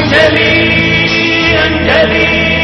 அஞ்சலி அஞ்சலி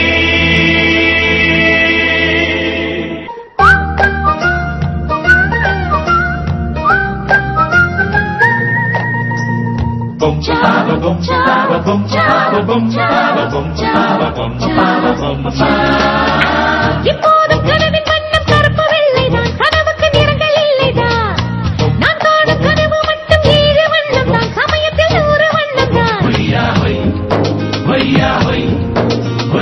Bum chaba bum chaba bum chaba bum chaba bum chaba bum chaba bum இப்போது கனவின் வண்ணம் கருப்பு வெள்ளைதான் கனவுக்கு நிறங்கள் இல்லைதான் நான் காணும் கனவு மட்டும் ஏழு வண்ணம் தான் சமயத்தில் நூறு வண்ணம் தான் Hoya hoy, hoya hoy, hoy.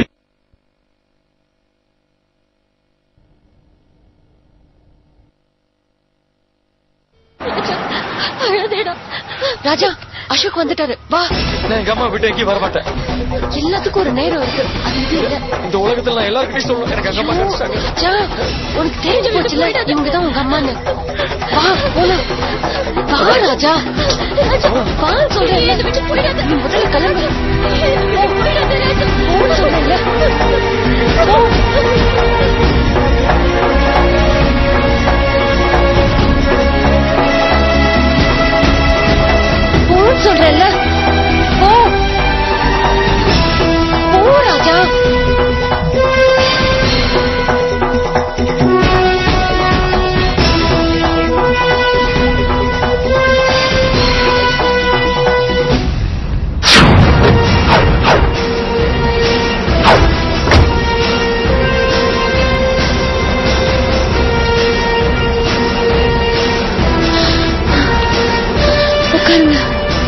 அழுதேடா ராஜா அசோக் வந்துட்டாரு வா நான் எங்க அம்மா விட்டு எங்கேயும் வர மாட்டேன் எல்லாத்துக்கும் ஒரு நேரம் இருக்கு அது இது இல்ல இந்த உலகத்துல நான் எல்லாருக்கிட்டையும் சொல்லுவேன் எனக்கு எங்க அம்மா கிடைச்சிட்டாங்க ராஜா உனக்கு தெரிஞ்சு போச்சுல இவங்க தான் உங்க அம்மான்னு வா போலாம் வா ராஜா வா சொல்றேன் நீ முதல்ல கிளம்பு போன்னு சொல்றேன்ல போ. போன்னு சொல்றேன்ல போ போ ராஜா உட்காருங்க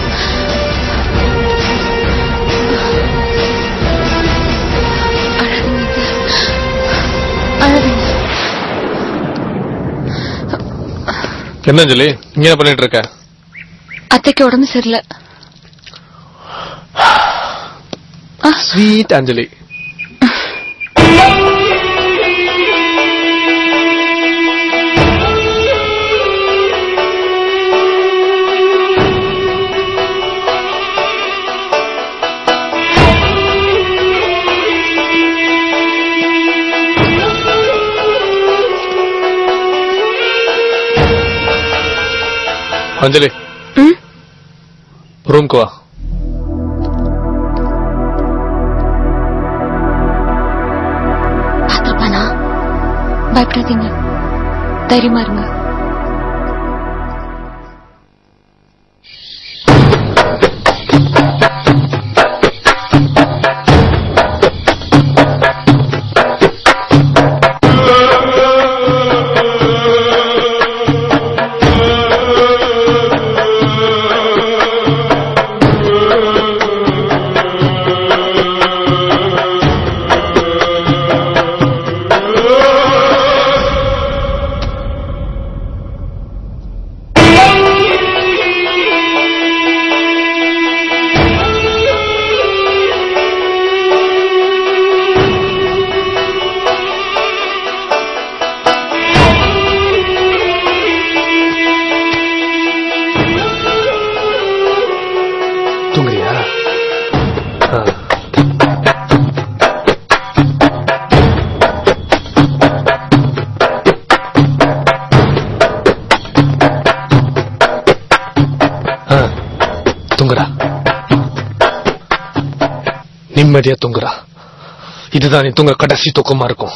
அழாதீங்க அழாதீங்க என்ன அஞ்சலி இங்க என்ன பண்ணிட்டு இருக்க அத்தைக்கு உடம்பு சரியில்லை ஸ்வீட் அஞ்சலி அஞ்சலி ம் ரூம்க்கு வா பாத்திரப்பானா பயப்படாதீங்க தைரியமா இருங்க தூங்குறியா ஆ. ஆ. தூங்குறா நிம்மதியா தூங்குறா இதுதான் நீ தூங்க கடைசி தூக்கமா இருக்கும்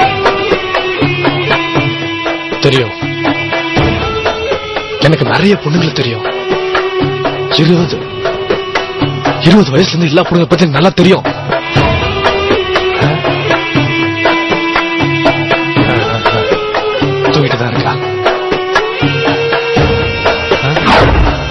தெரியும் எனக்கு நிறைய பொண்ணுங்களை தெரியும் இருபது இருபது வயசுல இருந்து எல்லா பொண்ணுங்க பத்தி நல்லா தெரியும் ஆ? ஆ, ஆ, ஆ. தூங்கிட்டு தான் இருக்கா ஆ?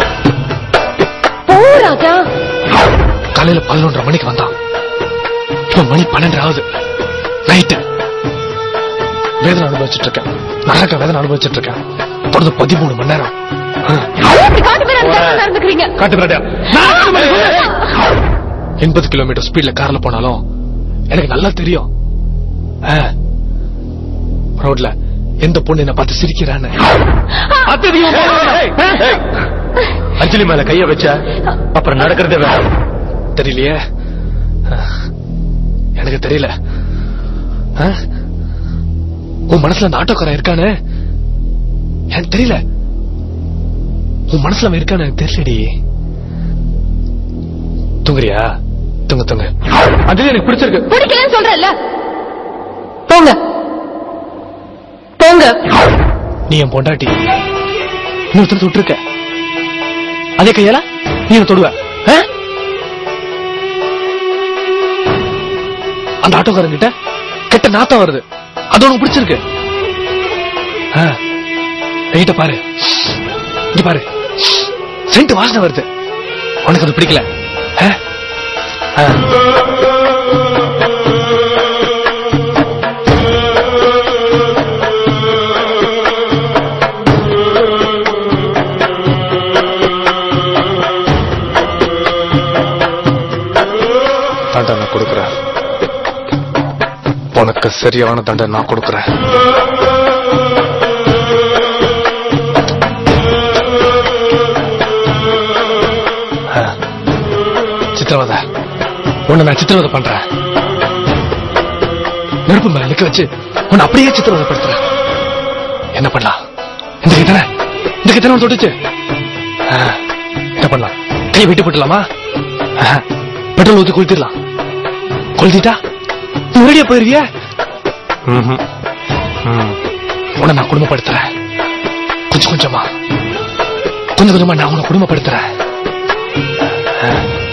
போ ராஜா காலையில பதினொன்றரை மணிக்கு வந்தான் இப்ப மணி பன்னெண்டு ஆகுது நைட்டு வேதனை அனுபவிச்சுட்டு இருக்கேன் நரக வேதனை அனுபவிச்சுட்டு இருக்கேன் தொடர்ந்து பதிமூணு மணி நேரம் ஆ. இப்படி காட்டு பேர் நடந்துக்கிறீங்க காட்டு பிராட்டியா எண்பது கிலோமீட்டர் ஸ்பீட்ல கார்ல போனாலும் எனக்கு நல்லா தெரியும் ஆ. ரோட்ல எந்த பொண்ணு என்ன பார்த்து சிரிக்கிறான்னு அஞ்சலி மேல கைய வச்ச அப்புறம் நடக்கிறதே வேற தெரியலையே ஆ. எனக்கு தெரியல ஆ? உன் மனசுல அந்த ஆட்டோக்காரன் இருக்கானே எனக்கு தெரியல உன் மனசுல அவன் இருக்கானு எனக்கு தெரியலடி தூங்குறியா தூங்க தூங்க அஞ்சலி எனக்கு பிடிச்சிருக்கு பிடிக்கலன்னு சொல்றல்ல போங்க போங்க நீ என் பொண்டாட்டி இன்னொருத்தர் தொட்டிருக்க அதே கையால நீ என்ன தொடுவ ஆ? அந்த ஆட்டோக்காரங்கிட்ட கெட்ட நாத்தம் வருது அது உனக்கு பிடிச்சிருக்கு ஆ. ரைட்ட பாரு இங்க பாரு சென்ட் வாசனை வருது உனக்கு அது பிடிக்கல ஆ? ஆ. தண்டனை கொடுக்குறேன் உனக்கு சரியான தண்டனை நான் கொடுக்குறேன் ஆ. சித்திரவதை உன்னை நான் சித்திரவதை பண்றேன் நெருப்பு மேல நிக்க வச்சு உன்னை அப்படியே சித்திரவதை படுத்துறேன் என்ன பண்ணலாம் இந்த கிட்டன இந்த கிட்டன தொட்டுச்சு ஆ. என்ன பண்ணலாம் கை விட்டு போட்டுலாமா ஆஹா. பெட்ரோல் ஊத்தி கொளுத்திடலாம் கொளுத்திட்டா நீ ஒரேடியா போயிருவிய உன்னை நான் குடும்பப்படுத்துறேன் கொஞ்சம் கொஞ்சமா கொஞ்சம் கொஞ்சமா நான் உன்னை குடும்பப்படுத்துறேன் ஆ.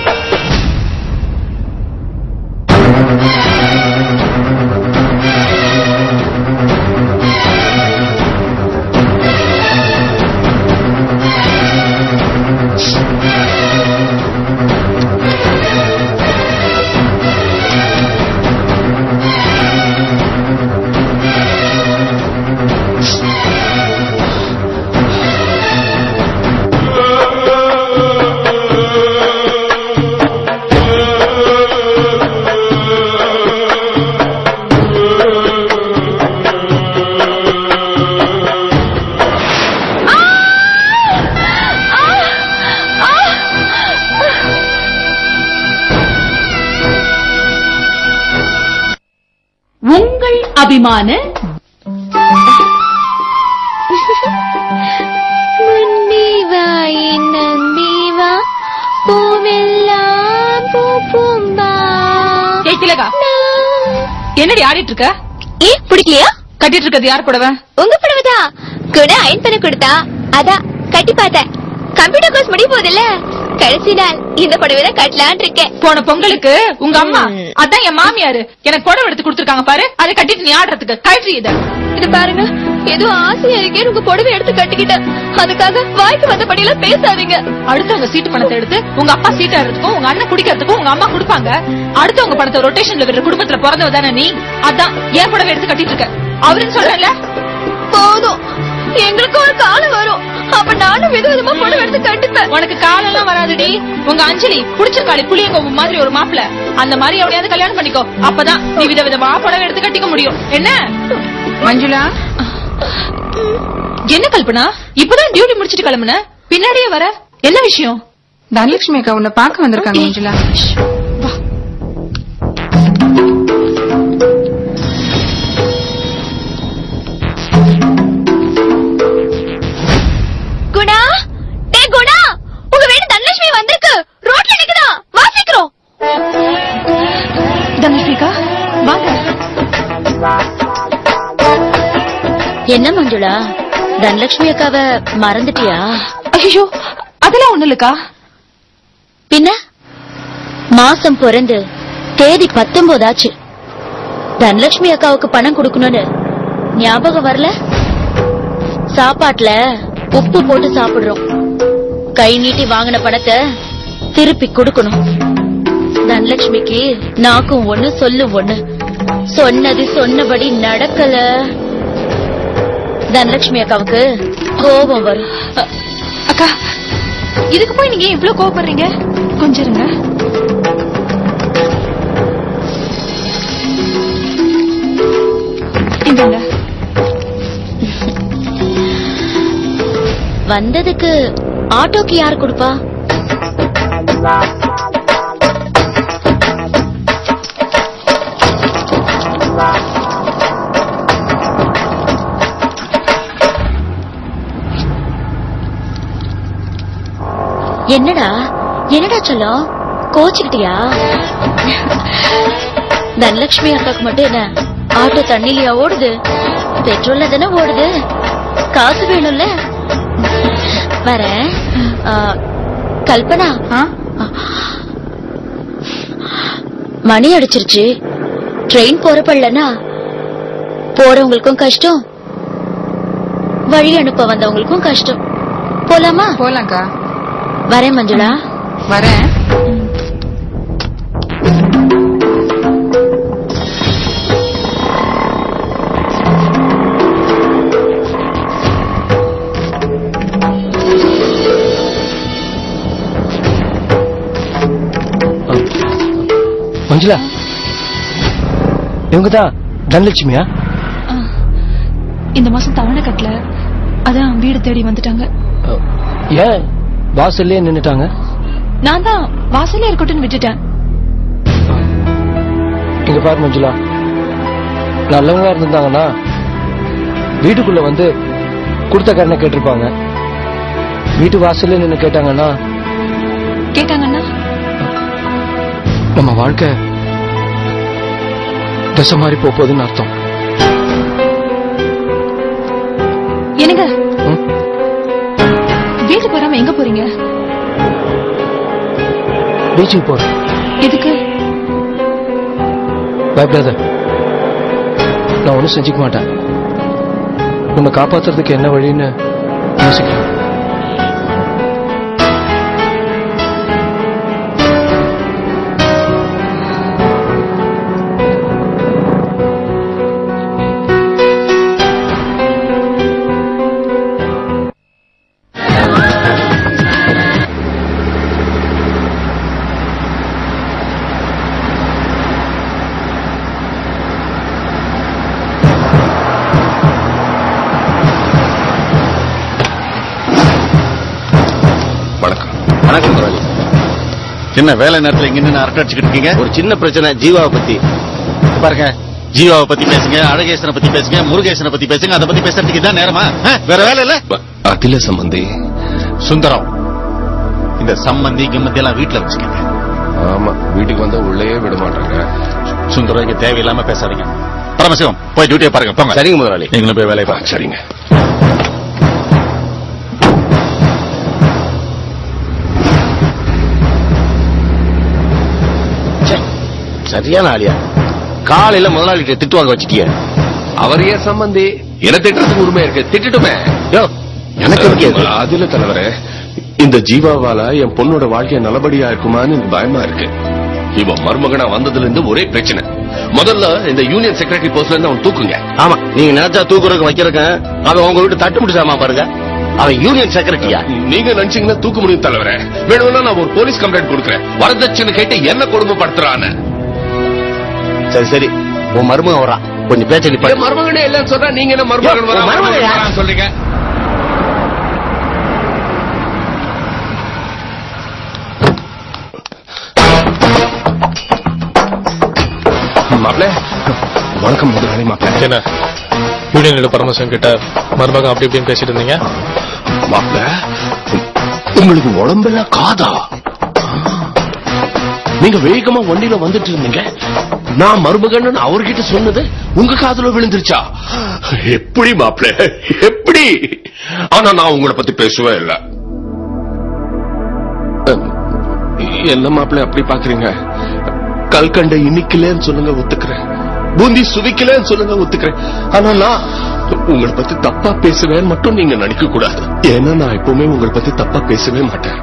உங்கள் அபிமான முன்னீவா என் நம்பீவா பூவெல்லாம் பூ பூம்பா ஏய் திலகா என்னடி ஆடிட்டு இருக்க ஏ பிடிக்கலையா கட்டிட்டு இருக்கிறது யார் கூடவ உங்க புடவைதா கூட அயன் பண்ண கொடுத்தா அதான் கட்டி பார்த்தேன் கம்ப்யூட்டர் கோர்ஸ் முடிய போதில்ல கடைசி நாள் இந்த புடவை தான் கட்டலான் இருக்கேன் போன பொங்கலுக்கு உங்க அம்மா ம். அதான் என் மாமியாரு எனக்கு புடவை எடுத்து கொடுத்துருக்காங்க பாரு அதை கட்டிட்டு நீ ஆடுறதுக்கு கழற்றி இத இது பாருங்க ஏதோ ஆசையா இருக்கே உங்க புடவை எடுத்து கட்டிக்கிட்டேன் அதுக்காக வாய்க்கு வந்தபடி எல்லாம் பேசாதீங்க அடுத்தவங்க சீட்டு பணத்தை எடுத்து உங்க அப்பா சீட் ஆடுறதுக்கும் உங்க அண்ணன் குடிக்கிறதுக்கும் உங்க அம்மா கொடுப்பாங்க அடுத்தவங்க பணத்தை ரொட்டேஷன்ல விடுற குடும்பத்துல பிறந்தவ தானே நீ அதான் ஏன் புடவை எடுத்து கட்டிட்டு இருக்க அவருன்னு சொல்றேன்ல போதும் எங்களுக்கு ஒரு காலம் வரும் அப்ப நானும் விதவிதமா புடவை எடுத்து கட்டிப்பேன் உனக்கு காலெல்லாம் வராதுடி உங்க அஞ்சலி புடிச்சிருக்காளி புளியங்க மாதிரி ஒரு மாப்பிள அந்த மாதிரி எவனையாவது கல்யாணம் பண்ணிக்கோ அப்பதான் நீ விதவிதமா புடவை எடுத்து கட்டிக்க முடியும் என்ன மஞ்சுளா என்ன கல்பனா இப்பதான் டியூட்டி முடிச்சிட்டு கிளம்புன பின்னாடியே வர என்ன விஷயம் தனலட்சுமி அக்கா உன்னை பார்க்க வந்திருக்காங்க மஞ்சுளா குணா டே குணா உங்க வீடு தனலட்சுமி வந்திருக்கு ரோட்ல நிக்குதா வா சீக்கிரம் தனுஷ்மிகா வாங்க என்ன மஞ்சுளா தனலட்சுமி அக்காவ மறந்துட்டியா ஐயோ அதெல்லாம் ஒண்ணு இல்லக்கா பின்ன மாசம் பிறந்து தேதி பத்தொன்பதாச்சு தனலட்சுமி அக்காவுக்கு பணம் கொடுக்கணும்னு ஞாபகம் வரல சாப்பாட்டுல உப்பு போட்டு சாப்பிடுறோம் கை நீட்டி வாங்கின பணத்தை திருப்பி கொடுக்கணும் தனலட்சுமிக்கு நாக்கும் ஒண்ணு சொல்லும் ஒண்ணு சொன்னது சொன்னபடி நடக்கல தனலட்சுமி அக்காவுக்கு கோபம் வரும் அ- அக்கா இதுக்கு போய் நீங்க ஏன் இவ்ளோ கோவப்படுறீங்க கொஞ்சம் இருங்க இந்தாங்க வந்ததுக்கு ஆட்டோக்கு யார் கொடுப்பா என்னடா என்னடா சொல்லும் கோச்சுக்கிட்டியா தனலட்சுமி அக்காக்கு மட்டும் என்ன ஆட்டோ தண்ணிலையா ஓடுது பெட்ரோல்ல தானே ஓடுது காசு வேணும்ல வரேன் ஆ, கல்பனா ஆ? மணி அடிச்சிருச்சு ட்ரெயின் போறப்படலனா போறவங்களுக்கும் கஷ்டம் வழி அனுப்ப வந்தவங்களுக்கும் கஷ்டம் போலாமா போலாம்க்கா வரேன் மஞ்சுளா வரேன் மஞ்சுளா இவங்க தான் தனலட்சுமியா இந்த மாசம் தவணை கட்டல அதான் வீடு தேடி வந்துட்டாங்க ஏன் வாசல்லே நின்னுட்டாங்க நான் தான் வாசலே இருக்கட்டும்னு விட்டுட்டேன் இங்க பாரு மஞ்சுளா நல்லவங்களா இருந்திருந்தாங்கன்னா வீட்டுக்குள்ள வந்து கொடுத்த கடனை கேட்டிருப்பாங்க வீட்டு வாசல்ல நின்னு கேட்டாங்கன்னா கேட்டாங்கன்னா நம்ம வாழ்க்கை திசை மாதிரி போக போகுதுன்னு அர்த்தம் என்னங்க ம்? வீட்டுக்கு வராம எங்க போறீங்க பீச்சுக்கு போறேன் எதுக்கு பயப்படாத நான் ஒன்றும் செஞ்சுக்க மாட்டேன் உன்னை காப்பாத்துறதுக்கு என்ன வழின்னு யோசிக்கிறேன் வணக்கம் வணக்கம் முதலாளி என்ன வேலை நேரத்துல இங்க நின்று அரட்டை அடிச்சுக்கிட்டு இருக்கீங்க ஒரு சின்ன பிரச்சனை ஜீவாவை பத்தி பாருங்க ஜீவாவை பத்தி பேசுங்க அழகேசனை பத்தி பேசுங்க முருகேசனை பத்தி பேசுங்க அதை பத்தி பேசுறதுக்கு இதான் நேரமா ஆ? வேற வேலை இல்ல அதில சம்பந்தி சுந்தரம் இந்த சம்மந்தி கிம்மந்தி எல்லாம் வீட்டுல வச்சுக்கங்க ஆமா வீட்டுக்கு வந்தா உள்ளே விட மாட்டாங்க சுந்தரம் இங்க தேவையில்லாம பேசாதீங்க பரமசிவம் போய் டியூட்டியை பாருங்க போங்க சரிங்க முதலாளி நீங்களும் போய் வேலையை பாருங்க சரிங்க ச்சே, சரியான ஆளியா காலையில முதலாளிகிட்ட திட்டு வாங்க வச்சிட்டிய அவர் ஏன் சம்பந்தி என்ன திட்டத்துக்கு உரிமை இருக்கு திட்டட்டுமே யோ எனக்கு எதுக்கு அது? அதுல தலைவரே இந்த ஜீவாவால என் பொண்ணோட வாழ்க்கை நல்லபடியா இருக்குமான்னு எனக்கு பயமா இருக்கு இவன் மருமகனா வந்ததுல இருந்து ஒரே பிரச்சனை முதல்ல இந்த யூனியன் செக்ரட்டரி போஸ்ட்ல இருந்து அவன் தூக்குங்க ஆமா நீங்க நினைச்சா தூக்குறதுக்கு வைக்கிறக்க அவன் உங்க வீட்டு தட்டு முடிச்சாமா பாருங்க அவன் யூனியன் செக்ரட்டரியா நீங்க நினைச்சீங்கன்னா தூக்க முடியும் தலைவரே வேணும்னா நான் ஒரு போலீஸ் கம்ப்ளைண்ட் கொடுக்குறேன் வரதட்சணை கேட்டு என்ன கொடுமைப்படுத்துறான்னு சரி சரி உன் மருமகன் வரான் கொஞ்சம் பேச்ச என் நிப்பாட்டு மருமகனே இல்லைன்னு சொல்றா நீங்க என்ன மருமகன் யோ, வரா, உன் மருமகன் மருமகன் யார்? வரான்னு சொல்றீங்க மாப்பிள்ள வணக்கம் முதலாளி மாப்பிள்ள என்ன யூனியன் பரமசிவம் கிட்ட மருமகன் அப்படி இப்படின்னு பேசிட்டு இருந்தீங்க மாப்பிள்ள உங்களுக்கு உடம்பெல்லாம் காதா நீங்க வேகமா வண்டியில வந்துட்டு இருந்தீங்க நான் மருமகன் அவர்கிட்ட சொன்னது உங்க காதுல விழுந்துருச்சா எப்படி மாப்பிள்ள எப்படி ஆனா நான் உங்களை பத்தி பேசவே இல்லை என்ன மாப்பிள்ள அப்படி பாக்குறீங்க கல்கண்டை இனிக்கலன்னு சொல்லுங்க ஒத்துக்கிறேன் பூந்தி சுவிக்கலன்னு சொல்லுங்க ஒத்துக்கிறேன் ஆனா நான் உங்களை பத்தி தப்பா பேசுவேன்னு மட்டும் நீங்க நினைக்க கூடாது ஏன்னா நான் எப்பவுமே உங்களை பத்தி தப்பா பேசவே மாட்டேன்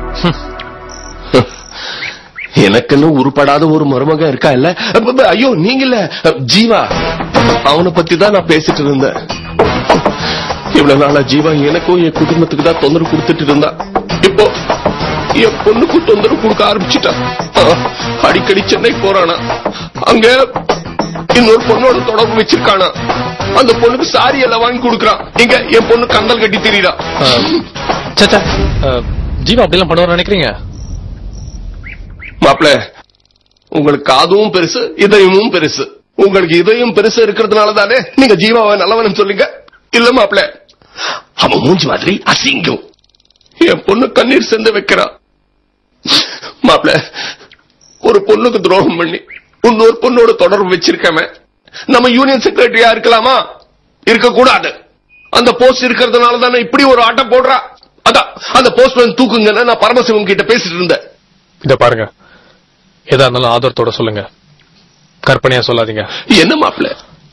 எனக்குன்னு உருப்படாத ஒரு மருமகன் இருக்கா இல்ல அப்ப, ஐயோ நீங்க இல்ல ஜீவா அவனை பத்தி தான் நான் பேசிட்டு இருந்தேன் இவ்வளவு நாளா ஜீவா எனக்கும் என் குடும்பத்துக்கு தான் தொந்தரவு கொடுத்துட்டு இருந்தான் இப்போ என் பொண்ணுக்கு தொந்தரவு கொடுக்க ஆரம்பிச்சுட்டான் ஆ, அடிக்கடி சென்னை போறானா அங்க இன்னொரு பொண்ணோட தொடர்பு வச்சிருக்கானா அந்த பொண்ணுக்கு சாரி எல்லாம் வாங்கி கொடுக்கறான் இங்க என் பொண்ணு கந்தல் கட்டி திரியறா சச்சா ஜீவா அப்படிலாம் பண்ணுவார் நினைக்கிறீங்க மாப்பிள உங்களுக்கு காதும் பெருசு இதயமும் பெருசு உங்களுக்கு இதயம் பெருசு இருக்கிறதுனால தானே நீங்க ஜீவாவை நல்லவன் சொல்லுங்க இல்ல மாப்பிள அவன் மூஞ்சி மாதிரி அசிங்கம் என் பொண்ணு கண்ணீர் சேர்ந்து வைக்கிறான் மாப்பிள ஒரு பொண்ணுக்கு துரோகம் பண்ணி இன்னொரு பொண்ணோட தொடர்பு வச்சிருக்கவன் நம்ம யூனியன் செக்ரட்டரியா இருக்கலாமா இருக்க கூடாது அந்த போஸ்ட் இருக்கிறதுனால தானே இப்படி ஒரு ஆட்டம் போடுறா அதான் அந்த போஸ்ட் தூக்குங்கன்னு நான் பரமசிவம் கிட்ட பேசிட்டு இருந்தேன் இத பாருங்க எதா இருந்தாலும் ஆதரத்தோட சொல்லுங்க கற்பனையா சொல்லாதீங்க என்ன மாப்பிள்ள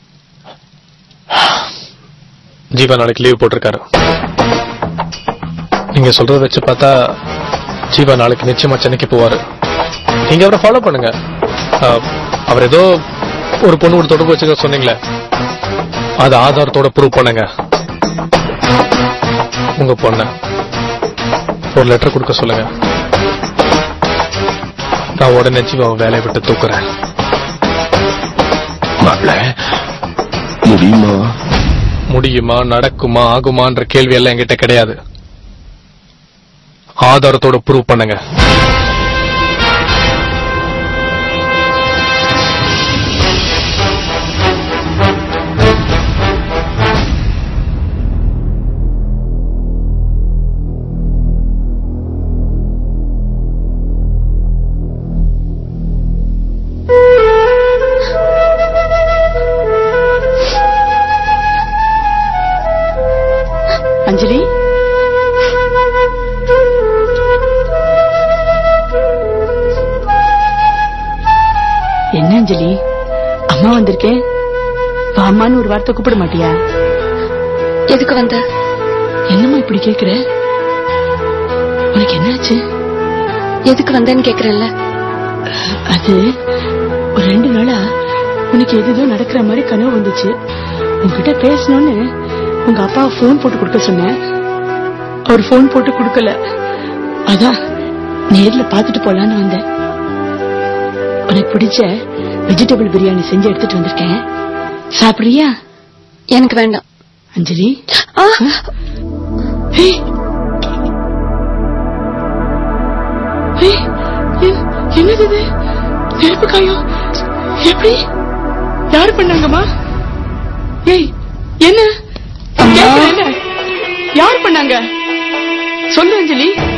ஜீவா நாளைக்கு லீவ் போட்டிருக்காரு நீங்க சொல்றத வச்சு பார்த்தா ஜீவா நாளைக்கு நிச்சயமா சென்னைக்கு போவாரு நீங்க அவரை ஃபாலோ பண்ணுங்க அஹ், அவர் ஏதோ ஒரு பொண்ணு கூட தொடர்பு வச்சுக்க சொன்னீங்களே அது ஆதாரத்தோட ப்ரூவ் பண்ணுங்க உங்க பொண்ண ஒரு லெட்டர் கொடுக்க சொல்லுங்க நான் உடனே ஜீவாவை வேலையை விட்டு தூக்குறேன் மாப்பிள்ள முடியுமா முடியுமா நடக்குமா ஆகுமான்ற கேள்வி எல்லாம் என்கிட்ட கிடையாது ஆதாரத்தோட ப்ரூவ் பண்ணுங்க அஞ்சலி என்ன அஞ்சலி அம்மா வந்திருக்கேன் வாமான்னு ஒரு வார்த்தை கூப்பிட மாட்டியா எதுக்கு வந்த என்னம்மா இப்படி கேக்குற உனக்கு என்னாச்சு எதுக்கு வந்தேன்னு கேக்குறேன்ல அது ஒரு ரெண்டு நாளா உனக்கு எதுதோ நடக்கிற மாதிரி கனவு வந்துச்சு உன்கிட்ட பேசணும்னு உங்க அப்பா போன் போட்டு கொடுக்க சொன்னேன் அவர் போன் போட்டு கொடுக்கல அதான் நேர்ல பாத்துட்டு போலான்னு வந்தேன் உனக்கு பிடிச்ச வெஜிடபிள் பிரியாணி செஞ்சு எடுத்துட்டு வந்திருக்கேன் சாப்பிடுறியா எனக்கு வேண்டாம் அஞ்சலி ஆ, ஏய். ஏய், என்- என்னது இது நெருப்பு காயம் எப்படி யாரு பண்ணாங்கம்மா ஏய் என்ன கேக்குறேன் என்ன? யார் பண்ணாங்க சொல்லு அஞ்சலி